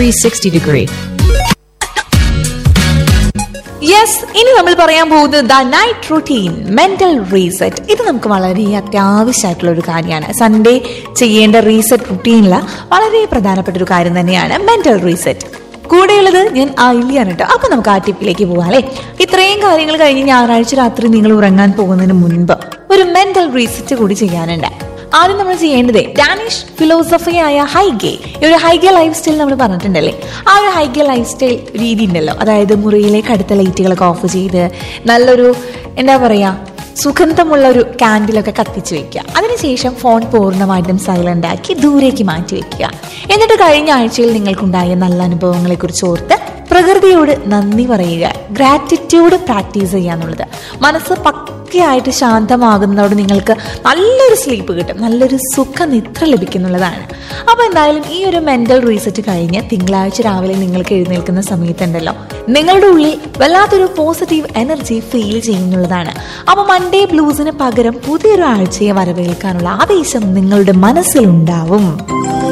360 degree. Yes ഇനി നമ്മൾ പറയാൻ പോകുന്നത് the night routine mental reset ഇത് നമുക്ക് വളരെ അത്യാവശ്യമായിട്ടുള്ള ഒരു കാര്യമാണ് സൺഡേ ചെയ്യേണ്ട റീസെറ്റ് റുട്ടീനിൽ വളരെ പ്രധാനപ്പെട്ട ഒരു കാര്യം തന്നെയാണ് മെന്റൽ റീസെറ്റ് കൂടെയുള്ളത് ഞാൻ ആയില്യാണ് കേട്ടോ അപ്പൊ നമുക്ക് ആ ടിപ്പിലേക്ക് പോവാം അല്ലേ ഇത്രയും കാര്യങ്ങൾ കഴിഞ്ഞ് ഞായറാഴ്ച രാത്രി നിങ്ങൾ ഉറങ്ങാൻ പോകുന്നതിന് മുൻപ് ഒരു മെന്റൽ റീസെറ്റ് കൂടി ചെയ്യാനുണ്ട് ആദ്യം നമ്മൾ ചെയ്യേണ്ടത് ഡാനിഷ് ഫിലോസഫിയായ ഹൈഗേ ഈ ഒരു ഹൈഗേ ലൈഫ് സ്റ്റൈൽ നമ്മൾ പറഞ്ഞിട്ടുണ്ടല്ലേ ആ ഒരു ഹൈഗേ ലൈഫ് സ്റ്റൈൽ രീതി ഉണ്ടല്ലോ അതായത് മുറിയിലേക്ക് അടുത്ത ലൈറ്റുകളൊക്കെ ഓഫ് ചെയ്ത് നല്ലൊരു എന്താ പറയാ സുഗന്ധമുള്ള ഒരു കാൻഡിലൊക്കെ കത്തിച്ച് വെക്കുക അതിനുശേഷം ഫോൺ പൂർണ്ണമായിട്ടും സൈലന്റ് ആക്കി ദൂരേക്ക് മാറ്റി വെക്കുക എന്നിട്ട് കഴിഞ്ഞ ആഴ്ചയിൽ നിങ്ങൾക്കുണ്ടായ നല്ല അനുഭവങ്ങളെ കുറിച്ച് ഓർത്ത് പ്രകൃതിയോട് നന്ദി പറയുക ഗ്രാറ്റിറ്റ്യൂഡ് പ്രാക്ടീസ് ചെയ്യുക എന്നുള്ളത് മനസ്സ് പക്കയായിട്ട് ശാന്തമാകുന്നതോട് നിങ്ങൾക്ക് നല്ലൊരു സ്ലീപ്പ് കിട്ടും നല്ലൊരു സുഖനിദ്ര ലഭിക്കുന്നുള്ളതാണ് അപ്പോൾ എന്തായാലും ഈ ഒരു മെന്റൽ റീസെറ്റ് കഴിഞ്ഞ് തിങ്കളാഴ്ച രാവിലെ നിങ്ങൾക്ക് എഴുന്നേൽക്കുന്ന സമയത്തുണ്ടല്ലോ നിങ്ങളുടെ ഉള്ളിൽ വല്ലാത്തൊരു പോസിറ്റീവ് എനർജി ഫീൽ ചെയ്യുന്നുള്ളതാണ് അപ്പോൾ മൺഡേ ബ്ലൂസിന് പകരം പുതിയൊരു ആഴ്ചയെ വരവേൽക്കാനുള്ള ആവേശം നിങ്ങളുടെ മനസ്സിലുണ്ടാവും